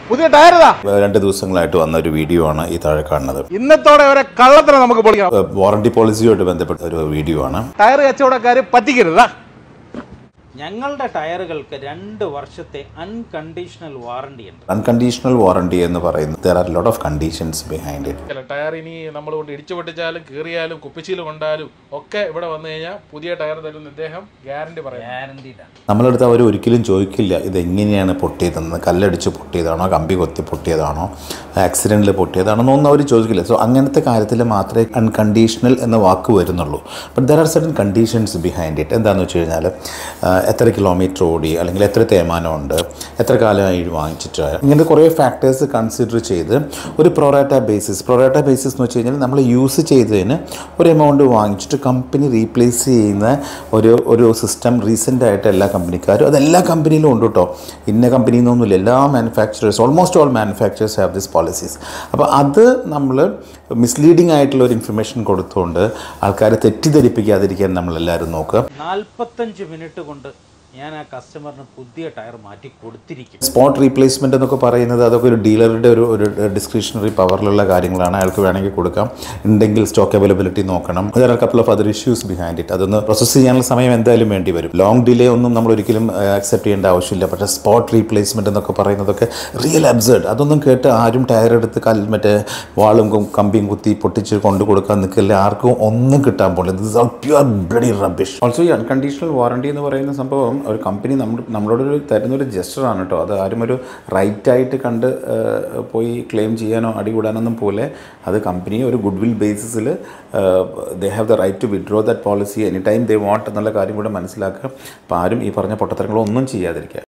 പുതിയ ടയർ ഇതാ രണ്ട് ദിവസങ്ങളായിട്ട് വന്ന ഒരു വീഡിയോ ആണ് ഈ താഴെ കാണുന്നത് ഇന്നത്തോടെ വരെ കള്ളത്തിന് നമുക്ക് പൊളിക്കാം വാറണ്ടി പോളിസിയുമായിട്ട് ബന്ധപ്പെട്ട ഒരു വീഡിയോ ആണ് ടയർ കച്ചവടക്കാര് പറ്റിക്കരുതാ ഞങ്ങളുടെ ടയറുകൾക്ക് രണ്ട് വർഷത്തെ അൺകണ്ടീഷണൽ വാറണ്ടി ഉണ്ട് അൺകണ്ടീഷണൽ വാറണ്ടി എന്ന് പറയുന്നത് there are lot of conditions behind it ചില ടയർ ഇനി നമ്മൾ കൊണ്ട് ഇടിച്ചു പൊട്ടിച്ചാലും കീറിയാലും കുപ്പിച്ചിൽ കൊണ്ടാലും ഒക്കെ ഇവിടെ വന്നു കഴിഞ്ഞാൽ പുതിയ ടയർ തരുന്ന ഇദ്ദേഹം ഗ്യാരണ്ടി പറയാം ഗ്യാരണ്ടീഡാണ് നമ്മളടുത്ത് അവർ ഒരിക്കലും ചോദിക്കില്ല ഇത് എങ്ങനെയാണ് പൊട്ടിയതെന്ന് കല്ലടിച്ച് പൊട്ടിയതാണോ കമ്പി കൊത്തി പൊട്ടിയതാണോ ആക്സിഡൻറ്റിൽ പൊട്ടിയതാണോ എന്നൊന്നും അവർ ചോദിക്കില്ല സോ അങ്ങനത്തെ കാര്യത്തിൽ മാത്രമേ അൺകണ്ടീഷണൽ എന്ന വാക്ക് വരുന്നുള്ളൂ but there are certain conditions behind it എന്താണെന്ന് വെച്ച് കഴിഞ്ഞാൽ എത്ര കിലോമീറ്റർ ഓടി അല്ലെങ്കിൽ എത്ര തേയ്മാനമുണ്ട് എത്ര കാലമായി ഇത് വാങ്ങിച്ചിട്ട് ഇങ്ങനത്തെ കുറേ ഫാക്ടേഴ്സ് കൺസിഡർ ചെയ്ത് ഒരു പ്രൊറാറ്റ ബേസിസ് പ്രൊറാറ്റ ബേസിസ് എന്ന് വെച്ച് കഴിഞ്ഞാൽ നമ്മൾ യൂസ് ചെയ്തതിന് ഒരു എമൗണ്ട് വാങ്ങിച്ചിട്ട് കമ്പനി റീപ്ലേസ് ചെയ്യുന്ന ഒരു ഒരു സിസ്റ്റം റീസെൻ്റ് ആയിട്ട് എല്ലാ കമ്പനിക്കാരും അത് എല്ലാ കമ്പനിയിലും ഉണ്ട് കേട്ടോ ഇന്ന കമ്പനിയിൽ നിന്നൊന്നുമില്ല എല്ലാ manufacturers almost all manufacturers have this policies അപ്പോൾ അത് നമ്മൾ മിസ്ലീഡിംഗ് ആയിട്ടുള്ള ഒരു ഇൻഫർമേഷൻ കൊടുത്തുകൊണ്ട് ആൾക്കാരെ തെറ്റിദ്ധരിപ്പിക്കാതിരിക്കാൻ നമ്മളെല്ലാവരും നോക്കുക നാൽപ്പത്തഞ്ച് മിനിറ്റ് കൊണ്ട് ഞാൻ ആ കസ്റ്റമറിന് പുതിയ ടയർ മാറ്റി കൊടുത്തിരിക്കും സ്പോട്ട് റീപ്ലേസ്മെൻ്റ് എന്നൊക്കെ പറയുന്നത് അതൊക്കെ ഒരു ഡീലറുടെ ഒരു ഒരു ഡിസ്ക്രിഷണറി പവറിലുള്ള കാര്യങ്ങളാണ് അയാൾക്ക് വേണമെങ്കിൽ കൊടുക്കാം ഉണ്ടെങ്കിൽ സ്റ്റോക്ക് അവൈലബിലിറ്റി നോക്കണം there are couple of other issues behind it അതൊന്ന് പ്രോസസ്സ് ചെയ്യാനുള്ള സമയം എന്തായാലും വേണ്ടി വരും ലോങ് ഡിലേ ഒന്നും നമ്മൾ ഒരിക്കലും അക്സെപ്റ്റ് ചെയ്യേണ്ട ആവശ്യമില്ല പക്ഷേ സ്പോട്ട് റീപ്ലേസ്മെൻ്റ് എന്നൊക്കെ പറയുന്നതൊക്കെ റിയൽ അബ്സേർഡ് അതൊന്നും കേട്ട് ആരും ടയർ എടുത്ത് കൽ മറ്റേ വാളും കം- കമ്പിയും കുത്തി പൊട്ടിച്ച് കൊണ്ടു കൊടുക്കാൻ നിൽക്കില്ല ആർക്കും ഒന്നും കിട്ടാൻ പോകില്ല this are pure bloody rubbish also ഈ അൺകണ്ടീഷണൽ വാറണ്ടി എന്ന് പറയുന്ന സംഭവം ഒരു കമ്പനി നമ്മൾ നമ്മളോട് ഒരു തരുന്ന ഒരു ജസ്റ്ററാണ് കേട്ടോ അത് ആരും ഒരു റൈറ്റ് ആയിട്ട് കണ്ട് ഏഹ്, പോയി ക്ലെയിം ചെയ്യാനോ അടികൂടാനൊന്നും പോലെ അത് കമ്പനി ഒരു ഗുഡ് വിൽ ബേസിസിൽ they have the right to withdraw that policy any time they want എന്നുള്ള കാര്യം കൂടെ മനസ്സിലാക്കുക അപ്പോൾ ആരും ഈ പറഞ്ഞ പൊട്ടത്തരങ്ങളൊന്നും ചെയ്യാതിരിക്കുക